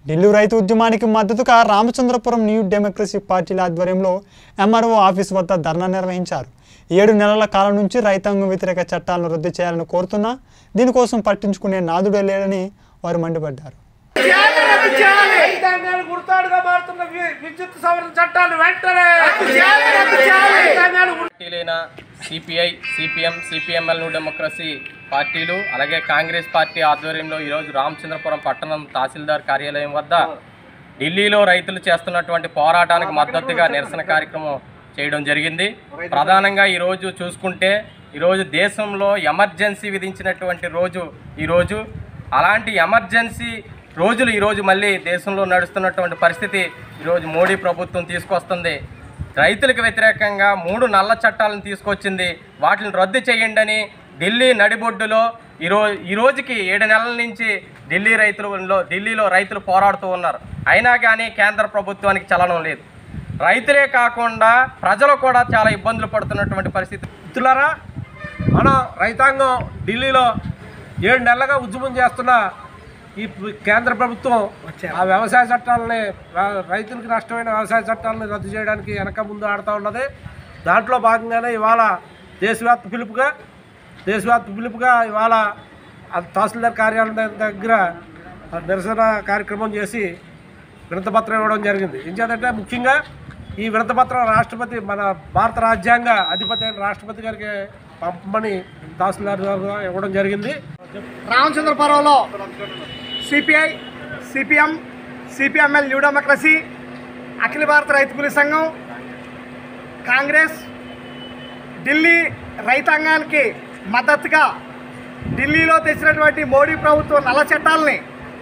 ఢిల్లీ రైతు ఉద్యమానికి మద్దతుగా రామచంద్రపురం న్యూ డెమోక్రసీ పార్టీల ఆధ్వర్యంలో ఎంఆర్ఓ ఆఫీస్ వద్ద ధర్నా నిర్వహించారు ఏడు నెలల కాలం నుంచి రైతాంగం వ్యతిరేక చట్టాలను రద్దు చేయాలని కోరుతున్నా దీనికోసం పట్టించుకునే నాదుడే లేడని వారు మండిపడ్డారు రైతాంగాన్ని గుర్తాడుగా మారుతున్న వి- విద్యుత్ సవరణ చట్టాన్ని వెంటనే రైతాంగాన్ని గుర్తు- పార్టీలైన CPI CPM CPIML new democracy పార్టీలు అలాగే కాంగ్రెస్ పార్టీ ఆధ్వర్యంలో ఈరోజు రామచంద్రపురం పట్టణం తహసీల్దార్ కార్యాలయం వద్ద ఢిల్లీలో రైతులు చేస్తున్నటువంటి పోరాటానికి మద్దతుగా నిరసన కార్యక్రమం చేయడం జరిగింది ప్రధానంగా ఈరోజు చూసుకుంటే ఈరోజు దేశంలో ఎమర్జెన్సీ విధించినటువంటి రోజు ఈరోజు అలాంటి ఎమర్జెన్సీ రోజులు ఈరోజు మళ్ళీ దేశంలో నడుస్తున్నటువంటి పరిస్థితి ఈరోజు మోడీ ప్రభుత్వం తీసుకొస్తుంది రైతులకు వ్యతిరేకంగా మూడు నల్ల చట్టాలను తీసుకొచ్చింది వాటిని రద్దు చేయండి అని ఢిల్లీ నడిబొడ్డులో ఈరో ఈ రోజుకి ఏడు నెలల నుంచి ఢిల్లీ రైతులలో ఢిల్లీలో రైతులు పోరాడుతూ ఉన్నారు అయినా కానీ కేంద్ర ప్రభుత్వానికి చలనం లేదు రైతులే కాకుండా ప్రజలు కూడా చాలా ఇబ్బందులు పడుతున్నటువంటి పరిస్థితి మిత్రులారా మన రైతాంగం ఢిల్లీలో ఏడు నెలలుగా ఉద్యమం చేస్తున్న ఈ ప్ర- కేంద్ర ప్రభుత్వం ఆ వ్యవసాయ చట్టాలని ర- రైతులకు నష్టమైన వ్యవసాయ చట్టాలను రద్దు చేయడానికి వెనక ముందు ఆడుతూ ఉన్నది దాంట్లో భాగంగానే ఇవాళ దేశవ్యాప్త పిలుపుగా దేశవ్యాప్త పిలుపుగా ఇవాళ ఆ తహసీల్దార్ కార్యాలయం దగ్గర ఆ నిరసన కార్యక్రమం చేసి వినతపత్రం ఇవ్వడం జరిగింది ఏం చేద్దంటే ముఖ్యంగా ఈ వినతపత్రం రాష్ట్రపతి మన భారత రాజ్యాంగ అధిపతి అయిన రాష్ట్రపతి గారికి పంపమని తహసీల్దార్ గారు ఇవ్వడం జరిగింది రామచంద్రపురంలో CPI CPM CPIML new democracy Akhila Bharata Rythu కూలీ సంఘం కాంగ్రెస్ ఢిల్లీ రైతాంగానికి మద్దతుగా ఢిల్లీలో తెచ్చినటువంటి మోడీ ప్రభుత్వం నల్ల చట్టాలని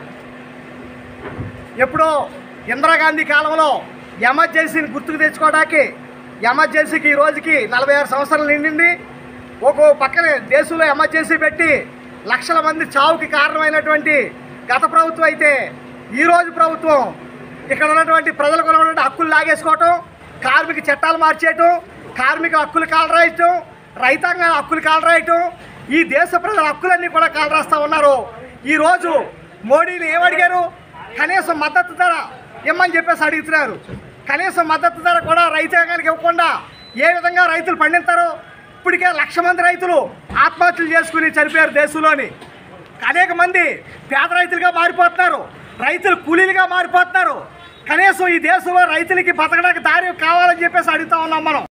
ఎప్పుడో ఇందిరాగాంధీ కాలంలో ఎమర్జెన్సీని గుర్తుకు తెచ్చుకోవడానికి ఎమర్జెన్సీకి ఈ రోజుకి నలభై ఆరు సంవత్సరాలు నిండింది ఒక్కో పక్కన దేశంలో ఎమర్జెన్సీ పెట్టి లక్షల మంది చావుకి కారణమైనటువంటి గత ప్రభుత్వం అయితే ఈరోజు ప్రభుత్వం ఇక్కడ ఉన్నటువంటి ప్రజలకు ఉన్నటువంటి హక్కులు లాగేసుకోవటం కార్మిక చట్టాలు మార్చేయటం కార్మిక హక్కులు కాలరాయటం రైతాంగ హక్కులు కాలరాయటం ఈ దేశ ప్రజల హక్కులన్నీ కూడా కాలరాస్తా ఉన్నారు ఈరోజు మోడీని ఏమడిగారు కనీసం మద్దతు ధర ఇమ్మని చెప్పేసి అడుగుతున్నారు కనీసం మద్దతు ధర కూడా రైతాంగానికి ఇవ్వకుండా ఏ విధంగా రైతులు పండిస్తారు ఇప్పటికే లక్ష మంది రైతులు ఆత్మహత్యలు చేసుకుని చనిపోయారు దేశంలోని అనేక మంది పేద రైతులుగా మారిపోతున్నారు రైతులు కూలీలుగా మారిపోతున్నారు కనీసం ఈ దేశంలో రైతులకి బతకడానికి దారి కావాలని చెప్పేసి అడుగుతా ఉన్నాం మనం